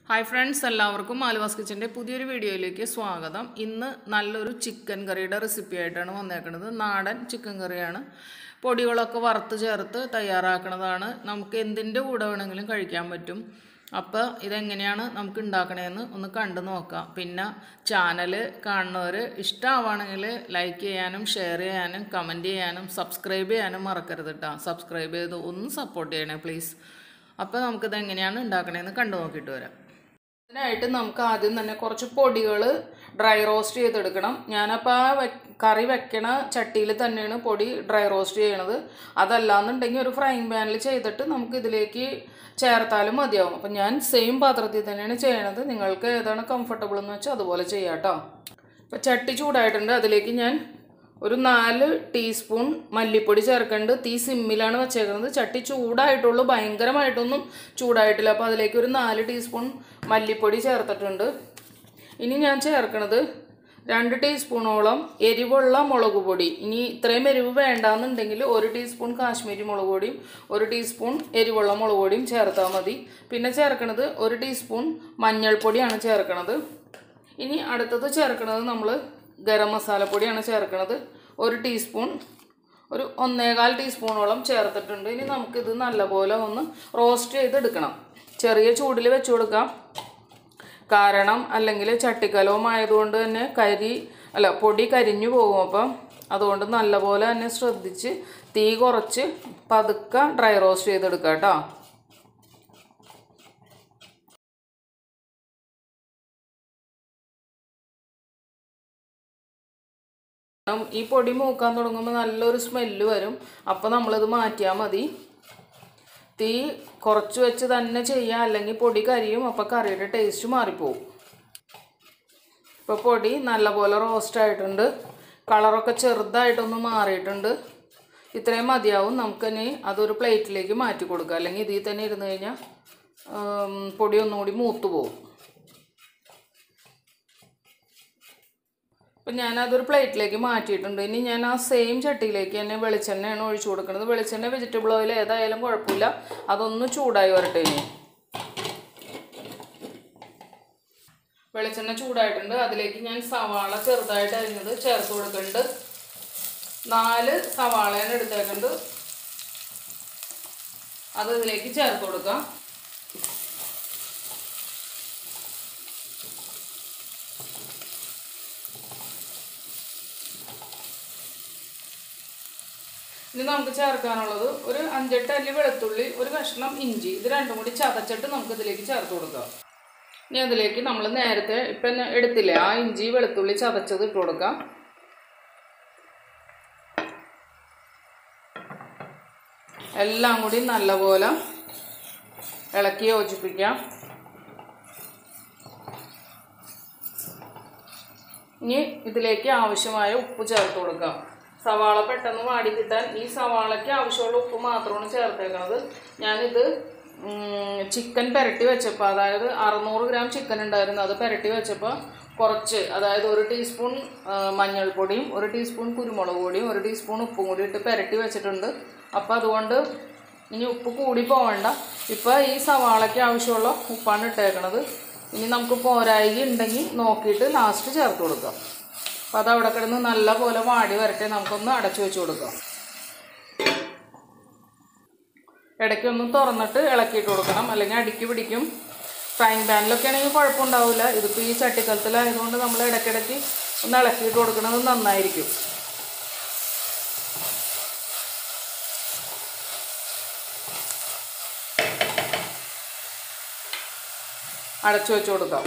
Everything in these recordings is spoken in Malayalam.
ഹായ് ഫ്രണ്ട്സ് എല്ലാവർക്കും ആലുവാസ് കിച്ചൻ്റെ പുതിയൊരു വീഡിയോയിലേക്ക് സ്വാഗതം ഇന്ന് നല്ലൊരു ചിക്കൻ കറിയുടെ റെസിപ്പി ആയിട്ടാണ് വന്നേക്കുന്നത് നാടൻ ചിക്കൻ കറിയാണ് പൊടികളൊക്കെ വറുത്ത് ചേർത്ത് തയ്യാറാക്കുന്നതാണ് നമുക്ക് എന്തിൻ്റെ കൂടെ വേണമെങ്കിലും കഴിക്കാൻ പറ്റും അപ്പോൾ ഇതെങ്ങനെയാണ് നമുക്ക് ഉണ്ടാക്കണതെന്ന് ഒന്ന് കണ്ടു നോക്കാം പിന്നെ ചാനൽ കാണുന്നവർ ഇഷ്ടമാവുകയാണെങ്കിൽ ലൈക്ക് ചെയ്യാനും ഷെയർ ചെയ്യാനും കമൻറ്റ് ചെയ്യാനും സബ്സ്ക്രൈബ് ചെയ്യാനും മറക്കരുത് കേട്ടോ സബ്സ്ക്രൈബ് ചെയ്ത് ഒന്ന് സപ്പോർട്ട് ചെയ്യണേ പ്ലീസ് അപ്പോൾ നമുക്കിത് എങ്ങനെയാണ് ഉണ്ടാക്കണതെന്ന് കണ്ടു നോക്കിയിട്ട് വരാം അതിനായിട്ട് നമുക്ക് ആദ്യം തന്നെ കുറച്ച് പൊടികൾ ഡ്രൈ റോസ്റ്റ് ചെയ്തെടുക്കണം ഞാനപ്പോൾ ആ വെ കറി വെക്കണ ചട്ടിയിൽ തന്നെയാണ് പൊടി ഡ്രൈ റോസ്റ്റ് ചെയ്യണത് അതല്ലാന്നുണ്ടെങ്കിൽ ഒരു ഫ്രൈങ് പാനിൽ ചെയ്തിട്ട് നമുക്ക് ഇതിലേക്ക് ചേർത്താലും മതിയാവും അപ്പം ഞാൻ സെയിം പാത്രത്തിൽ തന്നെയാണ് ചെയ്യണത് നിങ്ങൾക്ക് ഏതാണ് കംഫർട്ടബിൾ എന്ന് വെച്ചാൽ അതുപോലെ ചെയ്യാം കേട്ടോ ഇപ്പം ചട്ടി ചൂടായിട്ടുണ്ട് അതിലേക്ക് ഞാൻ ഒരു നാല് ടീസ്പൂൺ മല്ലിപ്പൊടി ചേർക്കുന്നുണ്ട് തീ സിമ്മിലാണ് വെച്ചേക്കുന്നത് ചട്ടി ചൂടായിട്ടുള്ളൂ ഭയങ്കരമായിട്ടൊന്നും ചൂടായിട്ടില്ല അപ്പോൾ അതിലേക്ക് ഒരു നാല് ടീസ്പൂൺ മല്ലിപ്പൊടി ചേർത്തിട്ടുണ്ട് ഇനി ഞാൻ ചേർക്കണത് രണ്ട് ടീസ്പൂണോളം എരിവുള്ള മുളക് പൊടി ഇനി ഇത്രയും എരിവ് വേണ്ടാന്നുണ്ടെങ്കിൽ ഒരു ടീസ്പൂൺ കാശ്മീരി മുളക് പൊടിയും ഒരു ടീസ്പൂൺ എരിവുള്ള മുളക് പൊടിയും ചേർത്താൽ മതി പിന്നെ ചേർക്കണത് ഒരു ടീസ്പൂൺ മഞ്ഞൾപ്പൊടിയാണ് ചേർക്കണത് ഇനി അടുത്തത് ചേർക്കണത് നമ്മൾ ഗരം മസാലപ്പൊടിയാണ് ചേർക്കണത് ഒരു ടീസ്പൂൺ ഒരു ഒന്നേകാൽ ടീസ്പൂണോളം ചേർത്തിട്ടുണ്ട് ഇനി നമുക്കിത് നല്ലപോലെ ഒന്ന് റോസ്റ്റ് ചെയ്തെടുക്കണം ചെറിയ ചൂടിൽ വെച്ച് കൊടുക്കാം കാരണം അല്ലെങ്കിൽ ചട്ടിക്കലവും ആയതുകൊണ്ട് തന്നെ കരി അല്ല പൊടി കരിഞ്ഞു പോകും അപ്പം അതുകൊണ്ട് നല്ലപോലെ തന്നെ ശ്രദ്ധിച്ച് തീ കുറച്ച് പതുക്കെ ഡ്രൈ റോസ്റ്റ് ചെയ്തെടുക്കാം കേട്ടോ ഈ പൊടി മൂക്കാൻ തുടങ്ങുമ്പോൾ നല്ലൊരു സ്മെല്ല് വരും അപ്പോൾ നമ്മളിത് മാറ്റിയാൽ മതി തീ കുറച്ച് വെച്ച് തന്നെ ചെയ്യുക അല്ലെങ്കിൽ പൊടി കരിയും അപ്പോൾ കറിയുടെ ടേസ്റ്റ് മാറിപ്പോവും ഇപ്പോൾ പൊടി നല്ലപോലെ റോസ്റ്റ് ആയിട്ടുണ്ട് കളറൊക്കെ ചെറുതായിട്ടൊന്ന് മാറിയിട്ടുണ്ട് ഇത്രയും മതിയാവും നമുക്കിനി അതൊരു പ്ലേറ്റിലേക്ക് മാറ്റി കൊടുക്കുക അല്ലെങ്കിൽ ഇതിൽ തന്നെ ഇരുന്ന് കഴിഞ്ഞാൽ പൊടി ഒന്നുകൂടി മൂത്ത് പോകും അപ്പം ഞാനതൊരു പ്ലേറ്റിലേക്ക് മാറ്റിയിട്ടുണ്ട് ഇനി ഞാൻ ആ സെയിം ചട്ടിയിലേക്ക് തന്നെ വെളിച്ചെണ്ണയാണ് ഒഴിച്ചു കൊടുക്കുന്നത് വെളിച്ചെണ്ണ വെജിറ്റബിൾ ഓയിൽ ഏതായാലും കുഴപ്പമില്ല അതൊന്ന് ചൂടായി വരട്ടെ ഇനി വെളിച്ചെണ്ണ ചൂടായിട്ടുണ്ട് അതിലേക്ക് ഞാൻ സവാള ചെറുതായിട്ട് അരിഞ്ഞത് ചേർത്ത് കൊടുക്കുന്നുണ്ട് നാല് സവാളയാണ് എടുത്തേക്കുന്നത് അത് ഇതിലേക്ക് ചേർത്ത് കൊടുക്കാം ഇനി നമുക്ക് ചേർക്കാനുള്ളത് ഒരു അഞ്ചെട്ട് അല്ലി വെളുത്തുള്ളി ഒരു കഷ്ണം ഇഞ്ചി ഇത് രണ്ടും കൂടി ചതച്ചിട്ട് നമുക്ക് ഇതിലേക്ക് ചേർത്ത് കൊടുക്കാം ഇനി അതിലേക്ക് നമ്മൾ നേരത്തെ ഇപ്പം എടുത്തില്ലേ ആ ഇഞ്ചി വെളുത്തുള്ളി ചതച്ചത് ഇട്ട് കൊടുക്കാം എല്ലാം കൂടി നല്ലപോലെ ഇളക്കി യോജിപ്പിക്കാം ഇനി ഇതിലേക്ക് ആവശ്യമായ ഉപ്പ് ചേർത്ത് കൊടുക്കാം സവാള പെട്ടെന്ന് വാടി കിട്ടാൻ ഈ സവാളയ്ക്ക് ആവശ്യമുള്ള ഉപ്പ് മാത്രമാണ് ചേർത്തേക്കുന്നത് ഞാനിത് ചിക്കൻ പുരട്ടി വെച്ചപ്പോൾ അതായത് അറുന്നൂറ് ഗ്രാം ചിക്കൻ ഉണ്ടായിരുന്നു അത് പുരട്ടി വെച്ചപ്പോൾ കുറച്ച് അതായത് ഒരു ടീസ്പൂൺ മഞ്ഞൾപ്പൊടിയും ഒരു ടീസ്പൂൺ കുരുമുളക് പൊടിയും ഒരു ടീസ്പൂൺ ഉപ്പും കൂടി ഇട്ട് പുരട്ടി വെച്ചിട്ടുണ്ട് അപ്പോൾ അതുകൊണ്ട് ഇനി ഉപ്പ് കൂടി പോവണ്ട ഇപ്പോൾ ഈ സവാളയ്ക്ക് ആവശ്യമുള്ള ഉപ്പാണ് ഇട്ടേക്കണത് ഇനി നമുക്ക് പോരായി ഉണ്ടെങ്കിൽ നോക്കിയിട്ട് ലാസ്റ്റ് ചേർത്ത് കൊടുക്കാം അപ്പോൾ അത് അവിടെ കിടന്ന് നല്ല പോലെ വാടി വരട്ടെ നമുക്കൊന്ന് അടച്ചു വെച്ച് കൊടുക്കാം ഇടയ്ക്കൊന്ന് തുറന്നിട്ട് ഇളക്കിയിട്ട് കൊടുക്കണം അല്ലെങ്കിൽ അടുക്കി പിടിക്കും ഫ്രൈങ് പാനിലൊക്കെ ആണെങ്കിൽ കുഴപ്പമുണ്ടാവില്ല ഇതിപ്പോൾ ഈ ചട്ടിക്കലത്തിലായതുകൊണ്ട് നമ്മൾ ഇടയ്ക്കിടയ്ക്ക് ഒന്ന് ഇളക്കിയിട്ട് കൊടുക്കുന്നത് നന്നായിരിക്കും അടച്ചു വെച്ച് കൊടുക്കാം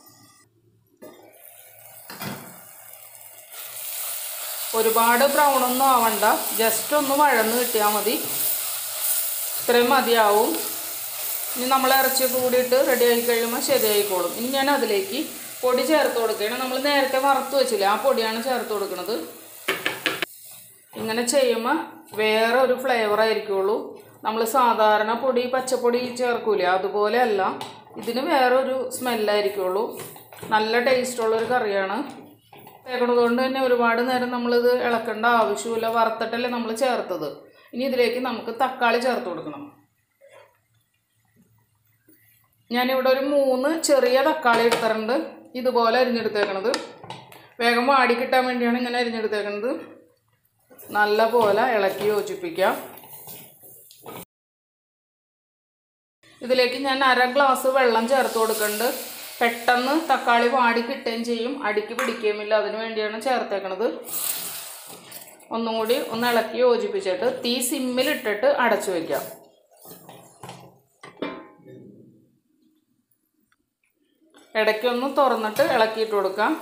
ഒരുപാട് ബ്രൗൺ ഒന്നും ആവണ്ട ജസ്റ്റ് ഒന്ന് വഴന്ന് കിട്ടിയാൽ മതി ഇത്രയും മതിയാവും ഇനി നമ്മൾ ഇറച്ചിയൊക്കെ കൂടിയിട്ട് റെഡി ആയി കഴിയുമ്പോൾ ശരിയായിക്കോളും ഇനി ഞാൻ അതിലേക്ക് പൊടി ചേർത്ത് കൊടുക്കുകയാണ് നമ്മൾ നേരത്തെ വറുത്ത് വെച്ചില്ലേ ആ പൊടിയാണ് ചേർത്ത് കൊടുക്കുന്നത് ഇങ്ങനെ ചെയ്യുമ്പോൾ വേറെ ഒരു ഫ്ലേവർ ആയിരിക്കുള്ളൂ നമ്മൾ സാധാരണ പൊടി പച്ചപ്പൊടി ചേർക്കൂലേ അതുപോലെ അല്ല ഇതിന് വേറൊരു സ്മെല്ലായിരിക്കുള്ളൂ നല്ല ടേസ്റ്റുള്ളൊരു കറിയാണ് തേക്കണത് കൊണ്ട് തന്നെ ഒരുപാട് നേരം നമ്മളിത് ഇളക്കേണ്ട ആവശ്യമില്ല വറുത്തിട്ടല്ലേ നമ്മൾ ചേർത്തത് ഇനി ഇതിലേക്ക് നമുക്ക് തക്കാളി ചേർത്ത് കൊടുക്കണം ഞാനിവിടെ ഒരു മൂന്ന് ചെറിയ തക്കാളി എടുത്തിട്ടുണ്ട് ഇതുപോലെ അരിഞ്ഞെടുത്തേക്കണത് വേഗം വാടി കിട്ടാൻ വേണ്ടിയാണ് ഇങ്ങനെ അരിഞ്ഞെടുത്തേക്കണത് നല്ല പോലെ ഇളക്കി യോജിപ്പിക്കാം ഇതിലേക്ക് ഞാൻ അര ഗ്ലാസ് വെള്ളം ചേർത്ത് കൊടുക്കുന്നുണ്ട് പെട്ടെന്ന് തക്കാളി വാടി കിട്ടുകയും ചെയ്യും അടിക്ക് പിടിക്കുകയുമില്ല അതിനു വേണ്ടിയാണ് ചേർത്തേക്കണത് ഒന്നും കൂടി ഒന്ന് ഇളക്കി യോജിപ്പിച്ചിട്ട് തീ സിമ്മിലിട്ടിട്ട് അടച്ചു വയ്ക്കാം ഇടയ്ക്കൊന്ന് തുറന്നിട്ട് ഇളക്കിയിട്ട് കൊടുക്കാം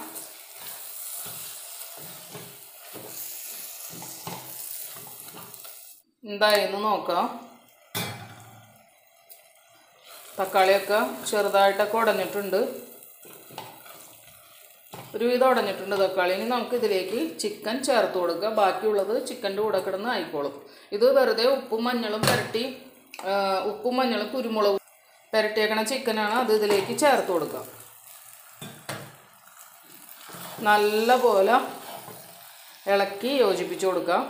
എന്തായെന്ന് നോക്കാം തക്കാളിയൊക്കെ ചെറുതായിട്ടൊക്കെ ഉടഞ്ഞിട്ടുണ്ട് ഒരുവിധം ഉടഞ്ഞിട്ടുണ്ട് തക്കാളി ഇനി നമുക്ക് ഇതിലേക്ക് ചിക്കൻ ചേർത്ത് കൊടുക്കുക ബാക്കിയുള്ളത് ചിക്കൻ്റെ കൂടെ കിടന്ന് ആയിക്കോളും ഇത് വെറുതെ ഉപ്പും മഞ്ഞളും പുരട്ടി ആ, ഉപ്പും മഞ്ഞളും കുരുമുളകും പുരട്ടിയേക്കണ ചിക്കനാണ് അത് ഇതിലേക്ക് ചേർത്ത് കൊടുക്കുക നല്ല പോലെ ഇളക്കി യോജിപ്പിച്ച് കൊടുക്കാം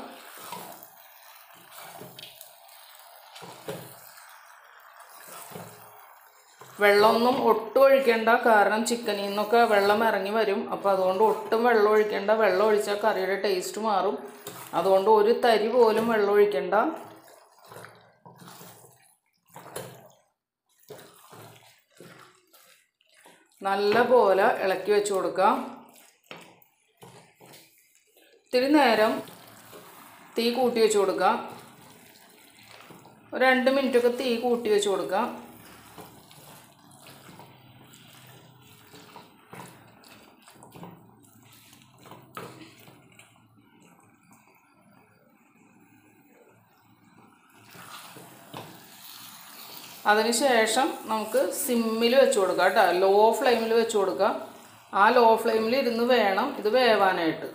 വെള്ളമൊന്നും ഒട്ടും ഒഴിക്കേണ്ട കാരണം ചിക്കനിൽ നിന്നൊക്കെ വെള്ളം ഇറങ്ങി വരും അപ്പോൾ അതുകൊണ്ട് ഒട്ടും വെള്ളം ഒഴിക്കേണ്ട വെള്ളം ഒഴിച്ചാൽ കറിയുടെ ടേസ്റ്റ് മാറും അതുകൊണ്ട് ഒരു തരി പോലും വെള്ളം ഒഴിക്കേണ്ട നല്ല പോലെ ഇളക്കി വെച്ച് കൊടുക്കാം ഇത്തിരി നേരം തീ കൂട്ടി വെച്ച് കൊടുക്കാം ഒരു രണ്ട് മിനിറ്റൊക്കെ തീ കൂട്ടി വെച്ച് കൊടുക്കാം അതിനുശേഷം നമുക്ക് സിമ്മിൽ വെച്ച് കൊടുക്കാം കേട്ടോ ലോ ഫ്ലെയിമിൽ വെച്ച് കൊടുക്കാം ആ ലോ ഫ്ലെയിമിൽ ഇരുന്ന് വേണം ഇത് വേവാനായിട്ട്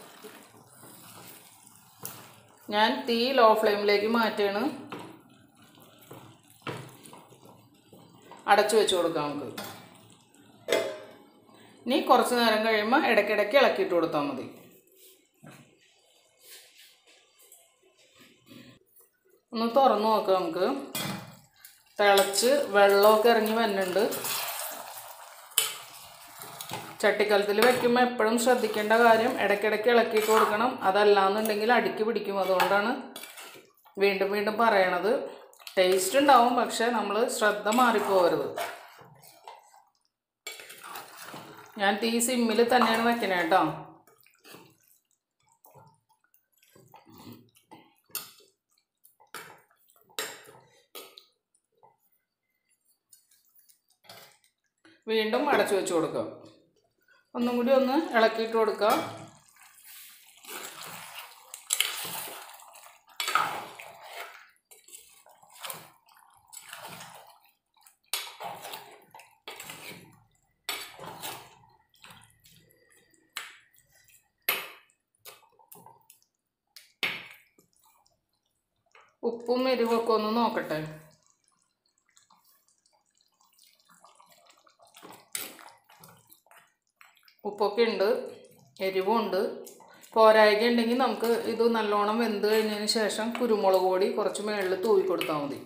ഞാൻ തീ ലോ ഫ്ലെയിമിലേക്ക് മാറ്റിയാണ് അടച്ചു വെച്ച് കൊടുക്കാം നമുക്ക് ഇനി കുറച്ച് നേരം കഴിയുമ്പോൾ ഇടയ്ക്കിടയ്ക്ക് ഇളക്കിയിട്ട് കൊടുത്താൽ മതി ഒന്ന് തുറന്നു നോക്കാം നമുക്ക് തിളച്ച് വെള്ളമൊക്കെ ഇറങ്ങി വരുന്നുണ്ട് ചട്ടിക്കലത്തിൽ വെക്കുമ്പോൾ എപ്പോഴും ശ്രദ്ധിക്കേണ്ട കാര്യം ഇടയ്ക്കിടയ്ക്ക് ഇളക്കിയിട്ട് കൊടുക്കണം അതല്ലാന്നുണ്ടെങ്കിൽ അടിക്ക് പിടിക്കും അതുകൊണ്ടാണ് വീണ്ടും വീണ്ടും പറയണത് ടേസ്റ്റ് ഉണ്ടാവും പക്ഷെ നമ്മൾ ശ്രദ്ധ മാറിപ്പോകരുത് ഞാൻ തീ സിമ്മിൽ തന്നെയാണ് വെക്കണേ കേട്ടോ വീണ്ടും അടച്ചു വെച്ച് കൊടുക്കുക ഒന്നും കൂടി ഒന്ന് ഇളക്കിയിട്ട് കൊടുക്കുക ഉപ്പും എരിവൊക്കെ ഒന്ന് നോക്കട്ടെ ഉപ്പൊക്കെ ഉണ്ട് എരിവുണ്ട് പോരായ്ക ഉണ്ടെങ്കിൽ നമുക്ക് ഇത് നല്ലോണം വെന്ത് കഴിഞ്ഞതിന് ശേഷം കുരുമുളക് പൊടി കുറച്ച് മുകളിൽ തൂവി കൊടുത്താൽ മതി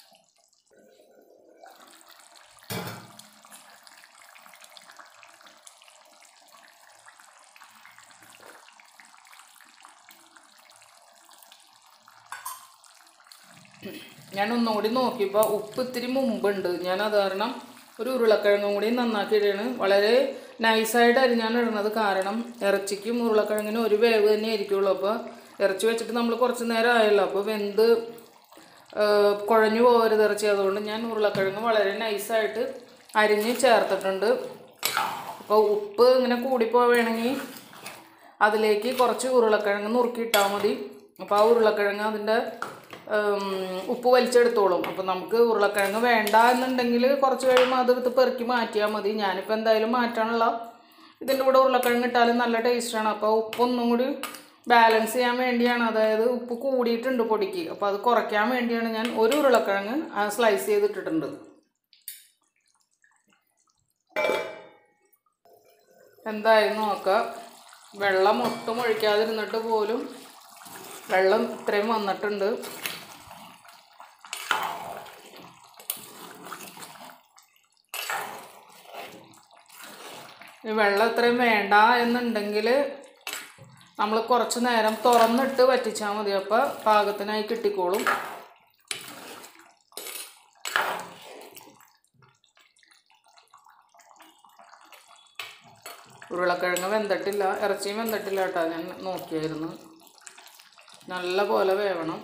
ഞാൻ ഒന്നുകൂടി നോക്കിയപ്പോൾ ഉപ്പ് ഇത്തിരി മുമ്പുണ്ട് ഞാൻ അത് കാരണം ഒരു ഉരുളക്കിഴങ്ങും കൂടി നന്നാക്കിയിട്ടാണ് വളരെ നൈസായിട്ട് അരിഞ്ഞാണ് ഇടുന്നത് കാരണം ഇറച്ചിക്കും ഉരുളക്കിഴങ്ങിനും ഒരു വേവ് തന്നെ ആയിരിക്കുള്ളൂ അപ്പോൾ ഇറച്ചി വെച്ചിട്ട് നമ്മൾ കുറച്ച് നേരം ആയല്ലോ അപ്പോൾ വെന്ത് ആ, കുഴഞ്ഞു പോകരുത് ഇറച്ചി അതുകൊണ്ട് ഞാൻ ഉരുളക്കിഴങ്ങ് വളരെ നൈസായിട്ട് അരിഞ്ഞ് ചേർത്തിട്ടുണ്ട് അപ്പോൾ ഉപ്പ് ഇങ്ങനെ കൂടിപ്പോവുകയാണെങ്കിൽ അതിലേക്ക് കുറച്ച് ഉരുളക്കിഴങ്ങ് നുറുക്കിയിട്ടാൽ മതി അപ്പോൾ ആ ഉരുളക്കിഴങ്ങ് അതിൻ്റെ ഉം, ഉപ്പ് വലിച്ചെടുത്തോളും അപ്പോൾ നമുക്ക് ഉരുളക്കിഴങ്ങ് വേണ്ട എന്നുണ്ടെങ്കിൽ കുറച്ച് കഴിയുമ്പോൾ അത് എടുത്ത് പെറുക്കി മാറ്റിയാൽ മതി ഞാനിപ്പോൾ എന്തായാലും മാറ്റാനുള്ള ഇതിൻ്റെ കൂടെ ഉരുളക്കിഴങ്ങ് ഇട്ടാലും നല്ല ടേസ്റ്റാണ് അപ്പോൾ ഉപ്പൊന്നും കൂടി ബാലൻസ് ചെയ്യാൻ വേണ്ടിയാണ് അതായത് ഉപ്പ് കൂടിയിട്ടുണ്ട് പൊടിക്ക് അപ്പോൾ അത് കുറയ്ക്കാൻ വേണ്ടിയാണ് ഞാൻ ഒരു ഉരുളക്കിഴങ്ങ് സ്ലൈസ് ചെയ്തിട്ടിട്ടുണ്ട് എന്തായെന്ന് നോക്കാം വെള്ളം ഒട്ടും ഒഴിക്കാതിരുന്നിട്ട് പോലും വെള്ളം ഇത്രയും വന്നിട്ടുണ്ട് ഈ വെള്ളം ഇത്രയും വേണ്ട എന്നുണ്ടെങ്കിൽ നമ്മൾ കുറച്ച് നേരം തുറന്നിട്ട് വറ്റിച്ചാൽ മതി അപ്പോൾ പാകത്തിനായി കിട്ടിക്കോളും ഉരുളക്കിഴങ്ങ് വെന്തിട്ടില്ല ഇറച്ചിയും വെന്തിട്ടില്ല കേട്ടോ ഞാൻ നോക്കിയായിരുന്നു നല്ല പോലെ വേവണം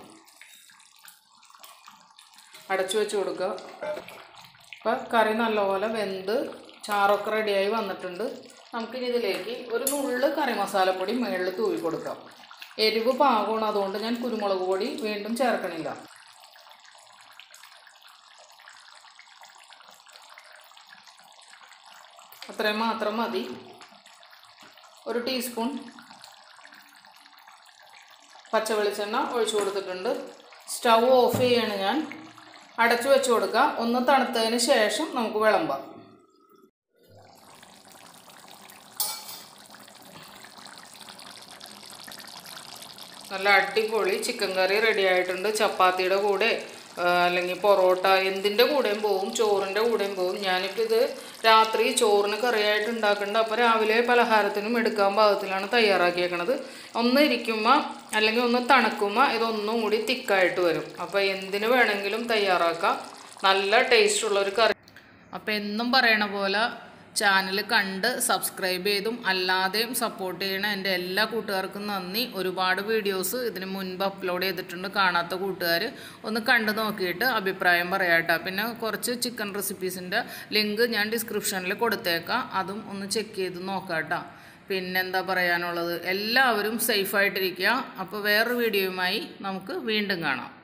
അടച്ചു വെച്ച് കൊടുക്കുക അപ്പം കറി നല്ലപോലെ വെന്ത് ചാറൊക്കെ റെഡിയായി വന്നിട്ടുണ്ട് നമുക്കിനി ഇതിലേക്ക് ഒരു നുള്ള് കറി മസാലപ്പൊടി മുകളിൽ തൂവി കൊടുക്കാം എരിവ് പാകമാണ് അതുകൊണ്ട് ഞാൻ കുരുമുളക് പൊടി വീണ്ടും ചേർക്കണില്ല അത്രയും മാത്രം മതി ഒരു ടീസ്പൂൺ പച്ച വെളിച്ചെണ്ണ ഒഴിച്ചു കൊടുത്തിട്ടുണ്ട് സ്റ്റൗ ഓഫ് ചെയ്യാണ് ഞാൻ അടച്ചു വെച്ച് കൊടുക്കുക ഒന്ന് തണുത്തതിന് ശേഷം നമുക്ക് വിളമ്പാം നല്ല അടിപൊളി ചിക്കൻ കറി റെഡി ആയിട്ടുണ്ട് ചപ്പാത്തിയുടെ കൂടെ ആ, അല്ലെങ്കിൽ പൊറോട്ട എന്തിൻ്റെ കൂടെയും പോവും ചോറിൻ്റെ കൂടെയും പോവും ഞാനിപ്പോൾ ഇത് രാത്രി ചോറിന് കറിയായിട്ട് ഉണ്ടാക്കുന്നുണ്ട് അപ്പോൾ രാവിലെ പലഹാരത്തിനും എടുക്കാൻ പാകത്തിലാണ് തയ്യാറാക്കിയേക്കണത് ഒന്ന് ഇരിക്കുമ്പോൾ അല്ലെങ്കിൽ ഒന്ന് തണുക്കുമ്പോൾ ഇതൊന്നും കൂടി തിക്കായിട്ട് വരും അപ്പോൾ എന്തിന് വേണമെങ്കിലും തയ്യാറാക്കാം നല്ല ടേസ്റ്റുള്ള ഒരു കറി അപ്പോൾ എന്നും പറയണ പോലെ ചാനൽ കണ്ട് സബ്സ്ക്രൈബ് ചെയ്തും അല്ലാതെയും സപ്പോർട്ട് ചെയ്യണ എൻ്റെ എല്ലാ കൂട്ടുകാർക്കും നന്ദി ഒരുപാട് വീഡിയോസ് ഇതിന് മുൻപ് അപ്ലോഡ് ചെയ്തിട്ടുണ്ട് കാണാത്ത കൂട്ടുകാർ ഒന്ന് കണ്ടു നോക്കിയിട്ട് അഭിപ്രായം പറയാട്ടോ പിന്നെ കുറച്ച് ചിക്കൻ റെസിപ്പീസിൻ്റെ ലിങ്ക് ഞാൻ ഡിസ്ക്രിപ്ഷനിൽ കൊടുത്തേക്കാം അതും ഒന്ന് ചെക്ക് ചെയ്ത് നോക്കാം കേട്ടോ പിന്നെന്താ പറയാനുള്ളത് എല്ലാവരും സേഫായിട്ടിരിക്കുക അപ്പോൾ വേറൊരു വീഡിയോയുമായി നമുക്ക് വീണ്ടും കാണാം